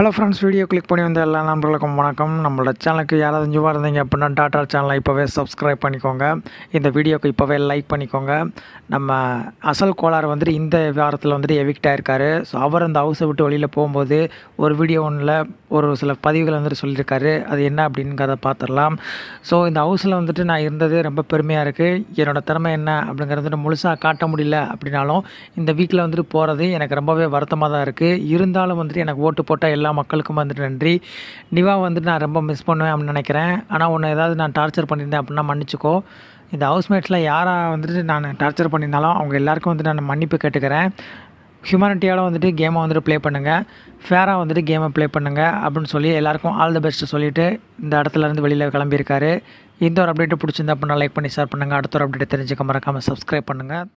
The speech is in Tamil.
ஹலோ ஃப்ரெண்ட்ஸ் வீடியோ கிளிக் பண்ணி வந்த எல்லா நண்பர்களுக்கும் வணக்கம் நம்மளோட சேனலுக்கு யாராவது நியூவாக இருந்தீங்க அப்படின்னா டாட்டா சேனலை இப்போவே சப்ஸ்கிரைப் பண்ணிக்கோங்க இந்த வீடியோக்கு இப்போவே லைக் பண்ணிக்கோங்க நம்ம அசல் கோளாறு வந்துட்டு இந்த வாரத்தில் வந்துட்டு எவிக்ட் ஆயிருக்காரு ஸோ அவர் அந்த ஹவுஸை விட்டு வெளியில் போகும்போது ஒரு வீடியோ ஒன்றில் ஒரு சில பதிவுகள் வந்துட்டு சொல்லியிருக்காரு அது என்ன அப்படிங்கிறத பார்த்துடலாம் ஸோ இந்த ஹவுஸில் வந்துட்டு நான் இருந்தது ரொம்ப பெருமையாக இருக்குது என்னோடய திறமை என்ன அப்படிங்கிறது வந்துட்டு முழுசாக காட்ட முடியல அப்படின்னாலும் இந்த வீட்டில் வந்துட்டு போகிறது எனக்கு ரொம்பவே வருத்தமாக தான் இருக்குது இருந்தாலும் வந்துட்டு எனக்கு ஓட்டு போட்ட எல்லா மக்களுக்கும் வந்துட்டு நன்றி நிவா வந்துட்டு நான் ரொம்ப மிஸ் பண்ணுவேன் அப்படின்னு நினைக்கிறேன் ஆனால் உன்னை ஏதாவது நான் டார்ச்சர் பண்ணியிருந்தேன் அப்படின்னா மன்னிச்சுக்கோ இந்த ஹவுஸ்மேட்ஸில் யாராக வந்துட்டு நான் டார்ச்சர் பண்ணியிருந்தாலும் அவங்க எல்லாருக்கும் வந்துட்டு நான் மன்னிப்பு கேட்டுக்கிறேன் ஹியூமனிட்டியோட வந்துட்டு கேமை வந்துட்டு ப்ளே பண்ணுங்கள் ஃபேராக வந்துட்டு கேமை ப்ளே பண்ணுங்கள் அப்படின்னு சொல்லி எல்லாருக்கும் ஆல் தி பெஸ்ட்டு சொல்லிவிட்டு இந்த இடத்துல இருந்து வெளியில் கிளம்பியிருக்காரு இந்த ஒரு அப்டேட்டு பிடிச்சிருந்தா அப்படின்னா லைக் பண்ணி ஷேர் பண்ணுங்கள் அடுத்த ஒரு அப்டேட் தெரிஞ்சுக்க மறக்காமல் சப்ஸ்கிரைப் பண்ணுங்கள்